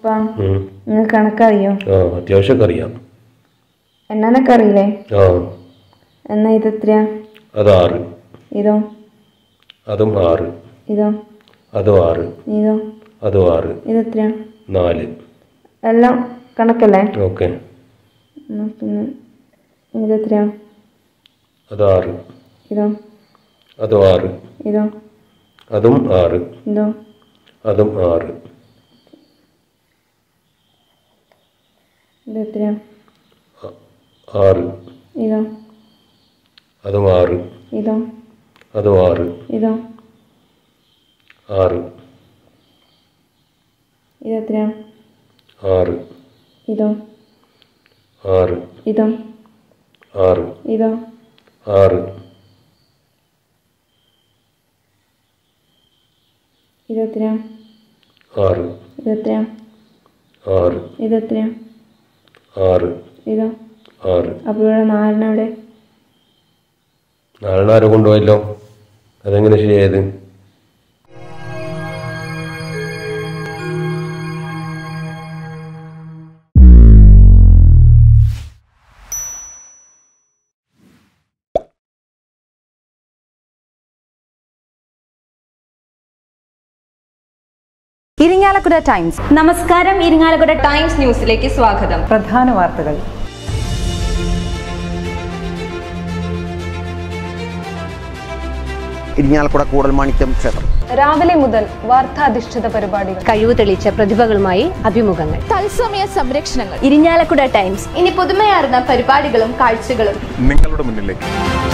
അപ്പാ ഉം. നിങ്ങൾക്ക് കണക്കറിയോ ആ അത്യാവശ്യമൊക്കെ അറിയാം എണ്ണനൊക്കെ അറിയില്ലേ ആ എന്നാ ഇത് എത്രയാ അത് ആറ് ഇതോ അതും ആറ് ഇതോ അതും ആറ് ഇതോ അതും ആറ് ഇത് എത്രയാ നാല് എല്ലാം കണക്കല്ലേ ഓക്കെ എന്നാ പിന്നെ ഇത് എത്രയാ അത് ആറ് ഇതോ അതും ആറ് ഇതോ അതും ആറ് ഇതോ അതും ആറ് ഇത് എത്രയാ ആറ് ഇതോ അതും ആറ് ഇതോ അതും ആറ് ഇതോ ആറ് ഇത് എത്രയാ ആറ് ഇതോ ആറ് ഇതോ ആറ് ഇതോ ആറ് ഇത് എത്രയാ ആറ് ഇത് എത്രയാ ആറ് ഇത് എത്രയാ ആറ് ഇതോ ആറ് അപ്പോൾ ഇവിടെ നാലെണ്ണം ഇവിടെ നാളെ ആരോ കൊണ്ടുപോയല്ലോ അതെങ്ങനെ ശരിയായത് ഇരിങ്ങാലക്കുട ടൈംസ് നമസ്കാരം ഇരിങ്ങാലക്കുട ടൈംസ് ന്യൂസിലേക്ക് സ്വാഗതം പ്രധാന വാർത്തകൾ ഇരിഞ്ഞാലക്കുട കൂടൽമാണിക്യം ക്ഷേത്രം രാവിലെ മുതൽ വാർത്താധിഷ്ഠിത പരിപാടികൾ കഴിവ് തെളിയിച്ച പ്രതിഭകളുമായി അഭിമുഖങ്ങൾ തത്സമയ സംരക്ഷണങ്ങൾ ഇരിങ്ങാലക്കുട ടൈംസ് ഇനി പുതുമയാർന്ന പരിപാടികളും കാഴ്ചകളും നിങ്ങളുടെ മുന്നിലേക്ക്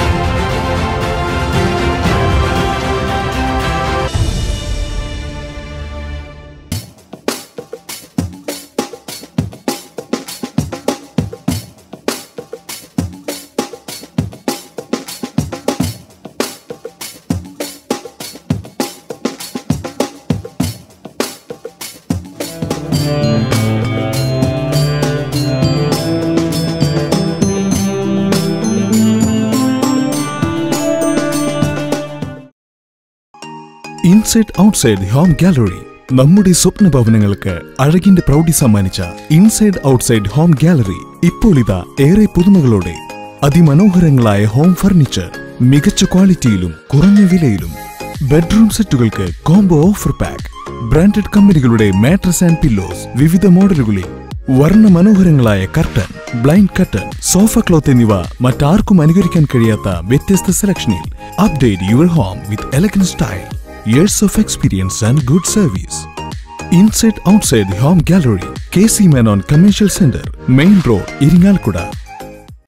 ഇൻസൈഡ് ഔട്ട്സൈഡ് ഹോം ഗാലറി നമ്മുടെ സ്വപ്ന ഭവനങ്ങൾക്ക് അഴകിന്റെ പ്രൗഢി സമ്മാനിച്ച ഇൻസൈഡ് ഔട്ട്സൈഡ് ഹോം ഗാലറി ഇപ്പോൾ ഇതാ ഏറെ പുതുമകളോടെ അതിമനോഹരങ്ങളായ ഹോം ഫർണിച്ചർ മികച്ച ക്വാളിറ്റിയിലും കുറഞ്ഞ വിലയിലും ബെഡ്റൂം സെറ്റുകൾക്ക് കോംബോ ഓഫർ പാക്ക് ബ്രാൻഡഡ് കമ്പനികളുടെ മാട്രസ് ആൻഡ് പില്ലോസ് വിവിധ മോഡലുകളിൽ വർണ്ണ മനോഹരങ്ങളായ curtain blind curtain sofa cloth എന്നിവ മറ്റാർക്കും അനുകരിക്കാൻ കഴിയാത്ത വ്യത്യസ്ത സെലക്ഷനിൽ update your home with elegant style years of experience and good service inside outside home gallery K C Menon commercial centre main road Irinjalakuda